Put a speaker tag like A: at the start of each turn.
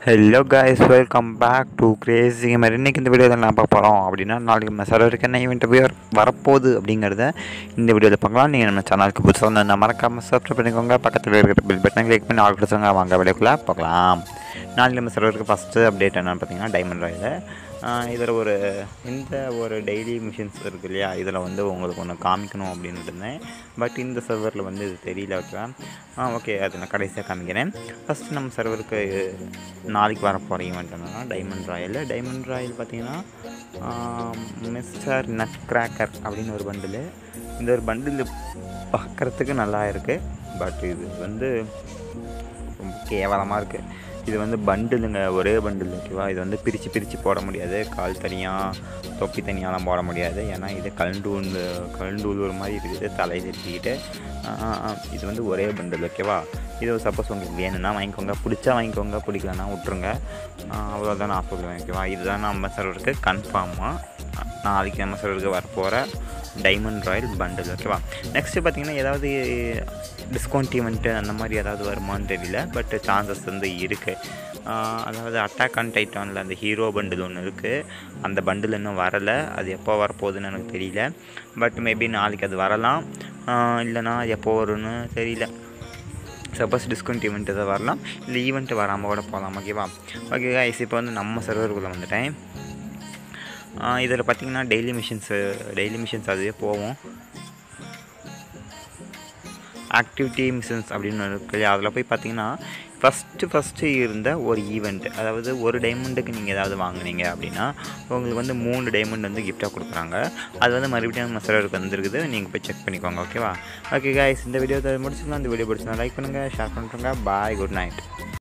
A: hello guys welcome back to crazy மாதிரி இன்றைக்கி இந்த வீடியோவில் நான் பார்க்க போகிறோம் அப்படின்னா நாளைக்கு நம்ம சர்வருக்கு என்ன ஈவெண்ட் போய் வரப்போகுது அப்படிங்கிறத இந்த வீடியோவில் பார்க்கலாம் நீங்கள் நம்ம சேனலுக்கு புதுசாக வந்து நான் மறக்காமல் சப்ஸ்கிரைப் பண்ணிக்கோங்க பக்கத்தில் இருக்கிற பில் பட்டனை கிளிக் பண்ணி ஆல் கொடுத்துருங்க வாங்க வீடியோக்குள்ளே பார்க்கலாம் நாளைக்கு நம்ம சர்வருக்கு ஃபஸ்ட்டு அப்டேட் என்னென்னு பார்த்தீங்கன்னா டைமண்ட் ராயில் இதில் ஒரு இந்த ஒரு டெய்லி மிஷின்ஸ் இருக்கு இல்லையா இதில் வந்து உங்களுக்கு ஒன்று காமிக்கணும் அப்படின்னு இருந்தேன் பட் இந்த சர்வரில் வந்து இது தெரியல ஓகே ஆ ஓகே அது நான் கடைசியாக காமிக்கிறேன் ஃபஸ்ட்டு நம்ம சர்வருக்கு நாளைக்கு வர போகிற ஈவெண்ட் என்னன்னா டைமண்ட் ராயல் டைமண்ட் ராயல் பார்த்தீங்கன்னா மிஸ்டர் நட் கிராக்கர் அப்படின்னு ஒரு பண்டில் இந்த ஒரு பண்டில் பார்க்குறதுக்கு நல்லா இருக்குது பட் இது வந்து ரொம்ப கேவலமாக இருக்குது இது வந்து பண்டிலுங்க ஒரே பண்டில் ஓகேவா இது வந்து பிரித்து பிரித்து போட முடியாது கால் தனியாக தொப்பி தனியாலாம் போட முடியாது ஏன்னா இது கலண்டூல் கலண்டூல் ஒரு மாதிரி இருக்குது தலை திருப்பிக்கிட்டு இது வந்து ஒரே பண்டில் ஓகேவா இது சப்போஸ் உங்களுக்கு வேணும்னா வாங்கிக்கோங்க பிடிச்சா வாங்கிக்கோங்க பிடிக்கலன்னா விட்ருங்க அவ்வளோதான் நான் சொல்லுவேன் ஓகேவா இதுதான் நம்ம சர்வருக்கு கன்ஃபார்மாக நாளைக்கு நம்ம சர்வருக்கு வரப்போகிற டைமண்ட் ராயல் பண்டில் ஓகேவா நெக்ஸ்ட்டு பார்த்தீங்கன்னா ஏதாவது டிஸ்கவுண்ட் ஈவெண்ட்டு அந்த மாதிரி ஏதாவது வருமான்னு தெரியல பட் சான்சஸ் வந்து இருக்குது அதாவது அட்டாக் ஆன் டைட்டானில் அந்த ஹீரோ பண்டில் ஒன்று இருக்குது அந்த பண்டில் இன்னும் வரலை அது எப்போ வரப்போகுதுன்னு எனக்கு தெரியல பட் மேபி நாளைக்கு அது வரலாம் இல்லைனா எப்போ வரும்னு தெரியல சப்போஸ் டிஸ்கவுண்ட் ஈவெண்ட் எதாவது வரலாம் இல்லை ஈவெண்ட்டு வராமல் கூட போகலாம் ஓகேவா ஓகே கைஸ் இப்போ வந்து நம்ம சர்வருக்குள்ளே வந்துட்டேன் இதில் பார்த்தீங்கன்னா டெய்லி மிஷின்ஸு டெய்லி மிஷின்ஸ் அதுவே போவோம் ஆக்டிவிட்டி மிஷின்ஸ் அப்படின்னு இருக்கு இல்லையா அதில் போய் பார்த்தீங்கன்னா ஃபஸ்ட்டு ஃபஸ்ட்டு இருந்த ஒரு ஈவெண்ட் அதாவது ஒரு டைமண்டுக்கு நீங்கள் ஏதாவது வாங்குனீங்க அப்படின்னா உங்களுக்கு வந்து மூணு டைமண்ட் வந்து கிஃப்டாக கொடுக்குறாங்க அது வந்து மறுபடியும் நம்ம சிலருக்கு வந்துருக்குது நீங்கள் போய் செக் பண்ணிக்கோங்க ஓகேவா ஓகே காய்ஸ் இந்த வீடியோ முடிச்சுக்கலாம் இந்த வீடியோ பிடிச்சினா லைக் பண்ணுங்கள் ஷேர் பண்ணுறோங்க பாய் குட் நைட்